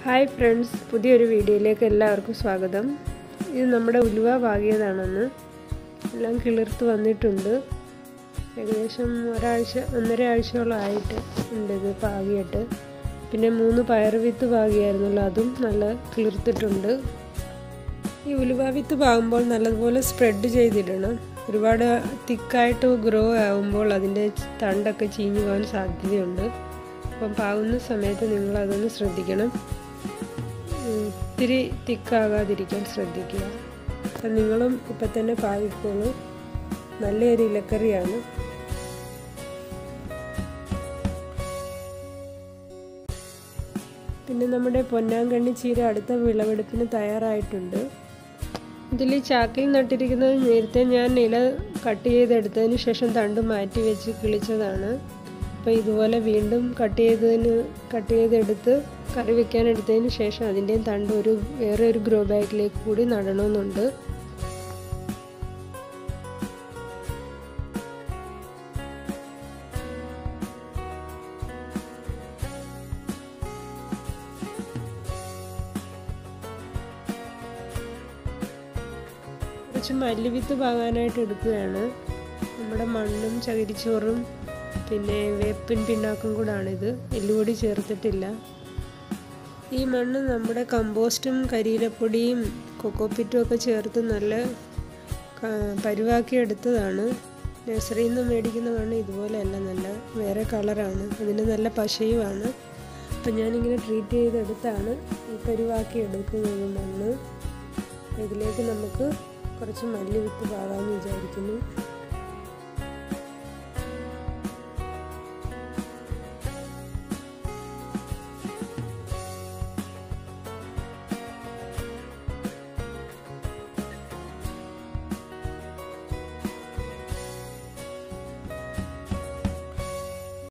hi friends പുതിയൊരു വീഡിയോയിലേക്ക് എല്ലാവർക്കും സ്വാഗതം ഇത് നമ്മുടെ ഉലുവ പാകിയതാണെന്ന് എല്ലാം കിളിർത്ത് വന്നിട്ടുണ്ട് ഏകദേശം ഒരാഴ്ച ഒന്നര ആഴ്ചയോളം ആയിട്ട് ഉണ്ട് ഇത് പാകിയിട്ട് പിന്നെ മൂന്ന് പയർ വിത്ത് പാകിയായിരുന്നല്ലോ അതും നല്ല കിളിർത്തിട്ടുണ്ട് ഈ ഉലുവ വിത്ത് പാകുമ്പോൾ നല്ലതുപോലെ സ്പ്രെഡ് ചെയ്തിടണം ഒരുപാട് തിക്കായിട്ട് ഗ്രോ ആകുമ്പോൾ അതിൻ്റെ തണ്ടൊക്കെ ചീഞ്ഞു പോകാൻ സാധ്യതയുണ്ട് അപ്പം പാകുന്ന സമയത്ത് നിങ്ങൾ അതൊന്ന് ശ്രദ്ധിക്കണം ഇത്തിരി തിക്കാകാതിരിക്കാൻ ശ്രദ്ധിക്കുക അപ്പം നിങ്ങളും ഇപ്പം തന്നെ പാകിക്കോളൂ നല്ലൊരു ഇലക്കറിയാണ് പിന്നെ നമ്മുടെ പൊന്നാങ്കണ്ണി ചീര അടുത്ത വിളവെടുപ്പിന് തയ്യാറായിട്ടുണ്ട് ഇതിൽ ചാക്കിൽ നട്ടിരിക്കുന്നത് നേരത്തെ ഞാൻ ഇല കട്ട് ചെയ്തെടുത്തതിന് ശേഷം തണ്ട് മാറ്റി വെച്ച് കിളിച്ചതാണ് അപ്പോൾ ഇതുപോലെ വീണ്ടും കട്ട് ചെയ്തതിന് കട്ട് ചെയ്തെടുത്ത് കറി വെക്കാൻ എടുത്തതിന് ശേഷം അതിൻ്റെയും തണ്ട് ഒരു വേറെ ഒരു ഗ്രോ ബാഗിലേക്ക് കൂടി നടണമെന്നുണ്ട് കുറച്ച് മല്ലിവിത്ത് പാകാനായിട്ട് എടുക്കുകയാണ് നമ്മുടെ മണ്ണും ചകിരിച്ചോറും പിന്നെ വേപ്പിൻ പിണ്ണാക്കും കൂടാണിത് എല്ലുപൊടി ചേർത്തിട്ടില്ല ഈ മണ്ണ് നമ്മുടെ കമ്പോസ്റ്റും കരിയിലപ്പൊടിയും കൊക്കോപ്പിറ്റും ഒക്കെ ചേർത്ത് നല്ല പരുവാക്കി എടുത്തതാണ് നഴ്സറിയിൽ നിന്ന് മേടിക്കുന്ന മണ്ണ് ഇതുപോലെയല്ല നല്ല വേറെ കളറാണ് അതിന് നല്ല പശയുമാണ് അപ്പം ഞാനിങ്ങനെ ട്രീറ്റ് ചെയ്തെടുത്താണ് ഈ പരുവാക്കി എടുക്കുന്നത് മണ്ണ് ഇതിലേക്ക് നമുക്ക് കുറച്ച് മല്ലി വിത്ത് പാകാമെന്ന് വിചാരിക്കുന്നു